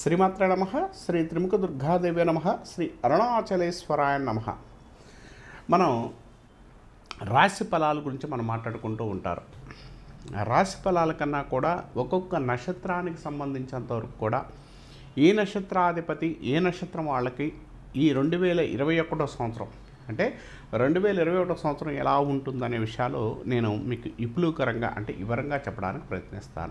శ్రీమాత్రే నమ శ్రీ త్రిముఖ దుర్గాదేవి నమ శ్రీ అరుణాచలేశ్వరాయ నమ మనం రాశి ఫలాల గురించి మనం మాట్లాడుకుంటూ ఉంటారు ఆ రాశి ఫలాల కన్నా కూడా ఒక్కొక్క నక్షత్రానికి సంబంధించినంత వరకు కూడా ఏ నక్షత్రాధిపతి ఏ నక్షత్రం వాళ్ళకి ఈ రెండు వేల ఇరవై ఒకటో సంవత్సరం అంటే రెండు వేల ఇరవై ఒకటో సంవత్సరం ఎలా ఉంటుందనే విషయాలు నేను మీకు ఇపులుకరంగా అంటే వివరంగా చెప్పడానికి ప్రయత్నిస్తాను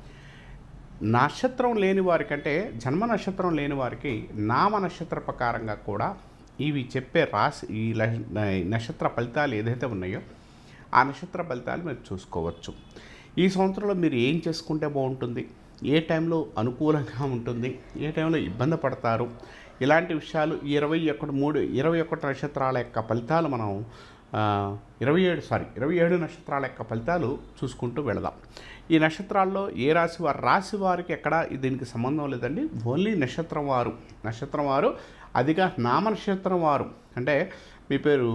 నక్షత్రం లేని వారికంటే జన్మ నక్షత్రం లేని వారికి నామ నక్షత్ర ప్రకారంగా కూడా ఇవి చెప్పే రాశి ఈ ల- ఈ నక్షత్ర ఫలితాలు ఏదైతే ఉన్నాయో ఆ నక్షత్ర ఫలితాలు మీరు చూసుకోవచ్చు ఈ సంవత్సరంలో మీరు ఏం చేసుకుంటే బాగుంటుంది ఏ టైంలో అనుకూలంగా ఉంటుంది ఏ టైంలో ఇబ్బంది పడతారు ఇలాంటి విషయాలు ఈ ఇరవై ఒకటి మూడు ఇరవై ఒకటి నక్షత్రాల యొక్క ఫలితాలు మనం ఆ, ఇరవై ఏడు సారీ ఇరవై ఏడు నక్షత్రాల యొక్క ఫలితాలు చూసుకుంటూ వెళదాం ఈ నక్షత్రాల్లో ఏ రాశి వారు రాశి వారికి ఎక్కడ దీనికి సంబంధం లేదండి ఓన్లీ నక్షత్రం వారు నక్షత్రం వారు అదిగా నామ నక్షత్రం వారు అంటే మీ పేరు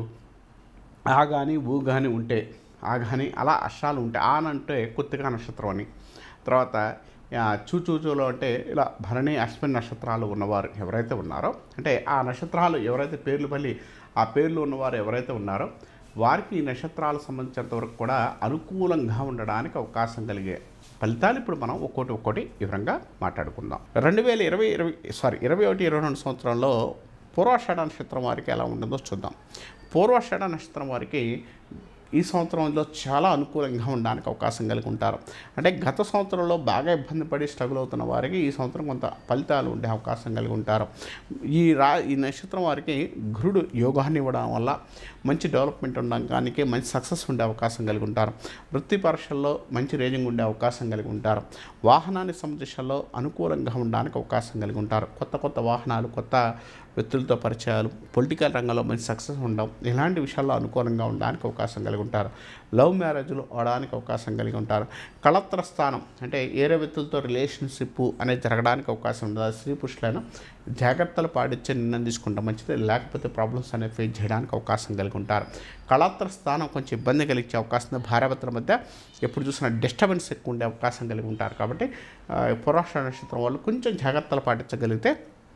ఆ కానీ ఊ కానీ ఉంటే ఆ కానీ అలా అక్షరాలు ఉంటాయి ఆన్ అంటే కొత్తగా నక్షత్రం అని తర్వాత ఆ, చూచూచులో అంటే ఇలా భరణి అశ్విని నక్షత్రాలు ఉన్నవారు ఎవరైతే ఉన్నారో అంటే ఆ నక్షత్రాలు ఎవరైతే పేర్లు పల్లి ఆ పేర్లు ఉన్నవారు ఎవరైతే ఉన్నారో వారికి ఈ నక్షత్రాలకు సంబంధించినంత వరకు కూడా అనుకూలంగా ఉండడానికి అవకాశం కలిగే ఫలితాలు ఇప్పుడు మనం ఒక్కోటి ఒక్కోటి వివరంగా మాట్లాడుకుందాం రెండు వేల ఇరవై ఇరవై సారీ ఇరవై ఒకటి ఇరవై రెండు సంవత్సరంలో పూర్వాషాఢ నక్షత్రం వారికి ఎలా ఉంటుందో చూద్దాం పూర్వాషాఢ నక్షత్రం వారికి ఈ సంవత్సరంలో చాలా అనుకూలంగా ఉండడానికి అవకాశం కలిగి ఉంటారు అంటే గత సంవత్సరంలో బాగా ఇబ్బంది పడి స్ట్రగుల్ అవుతున్న వారికి ఈ సంవత్సరం కొంత ఫలితాలు ఉండే అవకాశం కలిగి ఉంటారు ఈ రా ఈ నక్షత్రం వారికి గురుడు యోగాన్ని ఇవ్వడం వల్ల మంచి డెవలప్మెంట్ ఉండడానికి మంచి సక్సెస్ ఉండే అవకాశం కలిగి ఉంటారు వృత్తి పరీక్షల్లో మంచి రేజింగ్ ఉండే అవకాశం కలిగి ఉంటారు వాహనాన్ని సంబంధించలో అనుకూలంగా ఉండడానికి అవకాశం కలిగి ఉంటారు కొత్త కొత్త వాహనాలు కొత్త వ్యక్తులతో పరిచయాలు పొలిటికల్ రంగంలో మంచి సక్సెస్ ఉండడం ఇలాంటి విషయాల్లో అనుకూలంగా ఉండడానికి అవకాశం కలిగి ఉంటారు లవ్ మ్యారేజ్లు అవడానికి అవకాశం కలిగి ఉంటారు కళత్ర స్థానం అంటే ఏరే వ్యక్తులతో రిలేషన్షిప్ అనేది జరగడానికి అవకాశం ఉంటుంది అది స్త్రీ పురుషులైనా జాగ్రత్తలు పాటించే నిర్ణయం తీసుకుంటే మంచిది లేకపోతే ప్రాబ్లమ్స్ అనేవి ఫేస్ చేయడానికి అవకాశం కలిగి ఉంటారు కళాత్ర స్థానం కొంచెం ఇబ్బంది కలిగించే అవకాశం ఉంది భార్యాభర్తల మధ్య ఎప్పుడు చూసినా డిస్టర్బెన్స్ ఎక్కువ ఉండే అవకాశం కలిగి ఉంటారు కాబట్టి ఆ, పురాష్ట్ర నక్షత్రం వాళ్ళు కొంచెం జాగ్రత్తలు పాటించగలిగితే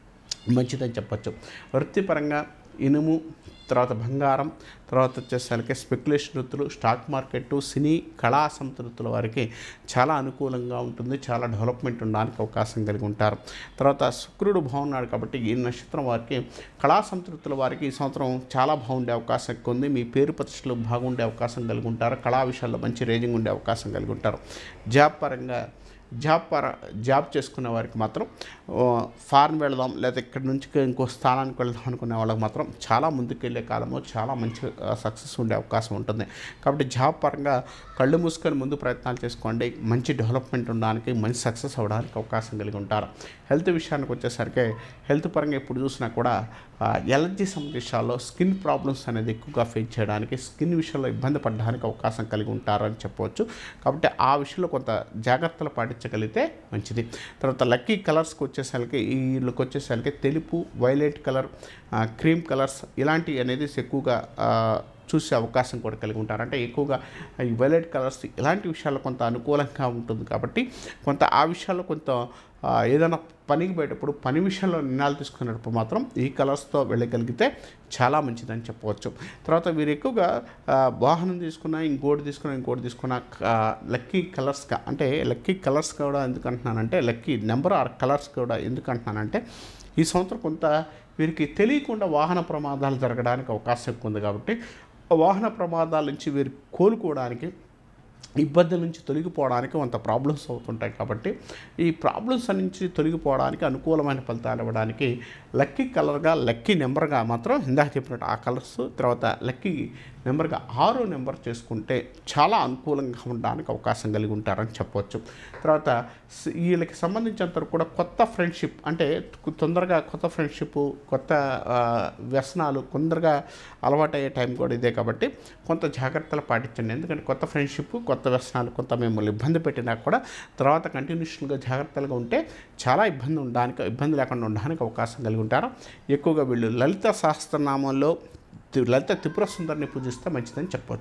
మంచిదని చెప్పచ్చు వృత్తిపరంగా ఇనుము తర్వాత బంగారం తర్వాత వచ్చేసరికి స్పెక్యులేషన్ వృత్తులు స్టాక్ మార్కెట్ సినీ కళా సంతృప్తుల వారికి చాలా అనుకూలంగా ఉంటుంది చాలా డెవలప్మెంట్ ఉండడానికి అవకాశం కలిగి ఉంటారు తర్వాత శుక్రుడు బాగున్నాడు కాబట్టి ఈ నక్షత్రం వారికి కళా సంతృప్తుల వారికి ఈ సంవత్సరం చాలా బాగుండే అవకాశం ఎక్కువ ఉంది మీ పేరు ప్రతిష్టలు బాగుండే అవకాశం కలిగి ఉంటారు కళా విషయాల్లో మంచి రేంజింగ్ ఉండే అవకాశం కలిగి ఉంటారు జాబ్ పరంగా జాబ్ పర జాబ్ చేసుకునే వారికి మాత్రం ఓ, ఫారెన్ వెళదాం లేదా ఇక్కడి నుంచి ఇంకో స్థానానికి వెళదాం అనుకునే వాళ్ళకి మాత్రం చాలా ముందుకెళ్ళే కాలము చాలా మంచి సక్సెస్ ఉండే అవకాశం ఉంటుంది కాబట్టి జాబ్ పరంగా కళ్ళు మూసుకొని ముందు ప్రయత్నాలు చేసుకోండి మంచి డెవలప్మెంట్ ఉండడానికి మంచి సక్సెస్ అవ్వడానికి అవకాశం కలిగి ఉంటారు హెల్త్ విషయానికి వచ్చేసరికి హెల్త్ పరంగా ఎప్పుడు చూసినా కూడా ఎలర్జీ సందేశాల్లో స్కిన్ ప్రాబ్లమ్స్ అనేది ఎక్కువగా ఫేస్ చేయడానికి స్కిన్ విషయంలో ఇబ్బంది పడడానికి అవకాశం కలిగి ఉంటారని చెప్పవచ్చు కాబట్టి ఆ విషయంలో కొంత జాగ్రత్తలు పాటించగలిగితే మంచిది తర్వాత లక్కీ కలర్స్కి వచ్చేసరికి ఈ వీళ్ళకి వచ్చేసరికి తెలుపు వైలెట్ కలర్ క్రీమ్ కలర్స్ ఇలాంటివి అనేది ఎక్కువగా ఆ, చూసే అవకాశం కూడా కలిగి ఉంటారు అంటే ఎక్కువగా ఈ వైలెట్ కలర్స్ ఇలాంటి విషయాల్లో కొంత అనుకూలంగా ఉంటుంది కాబట్టి కొంత ఆ విషయాల్లో కొంత ఆ, ఏదైనా పనికి పోయేటప్పుడు పని విషయంలో నిర్ణయాలు తీసుకునేటప్పుడు మాత్రం ఈ కలర్స్తో వెళ్ళగలిగితే చాలా మంచిదని చెప్పవచ్చు తర్వాత వీరు ఎక్కువగా ఆ, వాహనం తీసుకున్నా ఇంకోటి తీసుకున్నా ఇంకోటి తీసుకున్నా ఆ, లక్కీ కలర్స్గా అంటే లక్కీ కలర్స్ కూడా ఎందుకు అంటున్నానంటే లక్కీ నెంబర్ ఆర్ కలర్స్ కూడా ఎందుకు అంటున్నానంటే ఈ సంవత్సరం కొంత వీరికి తెలియకుండా వాహన ప్రమాదాలు జరగడానికి అవకాశం ఎక్కువ ఉంది కాబట్టి ఆ వాహన ప్రమాదాల నుంచి వీరు కోలుకోవడానికి ఇబ్బందుల నుంచి తొలగిపోవడానికి కొంత ప్రాబ్లమ్స్ అవుతుంటాయి కాబట్టి ఈ ప్రాబ్లమ్స్ నుంచి తొలగిపోవడానికి అనుకూలమైన ఫలితాలు ఇవ్వడానికి లక్కీ కలర్గా లక్కీ నెంబర్గా మాత్రం ఇందాక చెప్పినట్టు ఆ కలర్స్ తర్వాత లక్కీ నెంబర్గా ఆరో నెంబర్ చేసుకుంటే చాలా అనుకూలంగా ఉండడానికి అవకాశం కలిగి ఉంటారని చెప్పవచ్చు తర్వాత స్- వీళ్ళకి సంబంధించినంత వరకు కూడా కొత్త ఫ్రెండ్షిప్ అంటే తొందరగా కొత్త ఫ్రెండ్షిప్ కొత్త ఆ, వ్యసనాలు తొందరగా అలవాటయ్యే టైం కూడా ఇదే కాబట్టి కొంత జాగ్రత్తలు పాటించండి ఎందుకంటే కొత్త ఫ్రెండ్షిప్ కొత్త వ్యసనాలు కొంత మిమ్మల్ని ఇబ్బంది పెట్టినా కూడా తర్వాత కంటిన్యూషన్గా జాగ్రత్తలుగా ఉంటే చాలా ఇబ్బంది ఉండడానికి ఇబ్బంది లేకుండా ఉండడానికి అవకాశం కలిగి ఉంటారు ఎక్కువగా వీళ్ళు లలిత సహస్రనామంలో తి- లలిత త్రిపుర సుందరిని పూజిస్తే మంచిదని చెప్పవచ్చు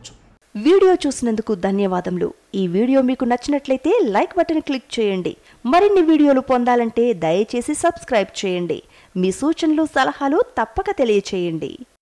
వీడియో చూసినందుకు ధన్యవాదములు ఈ వీడియో మీకు నచ్చినట్లయితే లైక్ బటన్ క్లిక్ చేయండి మరిన్ని వీడియోలు పొందాలంటే దయచేసి సబ్స్క్రైబ్ చేయండి మీ సూచనలు సలహాలు తప్పక తెలియచేయండి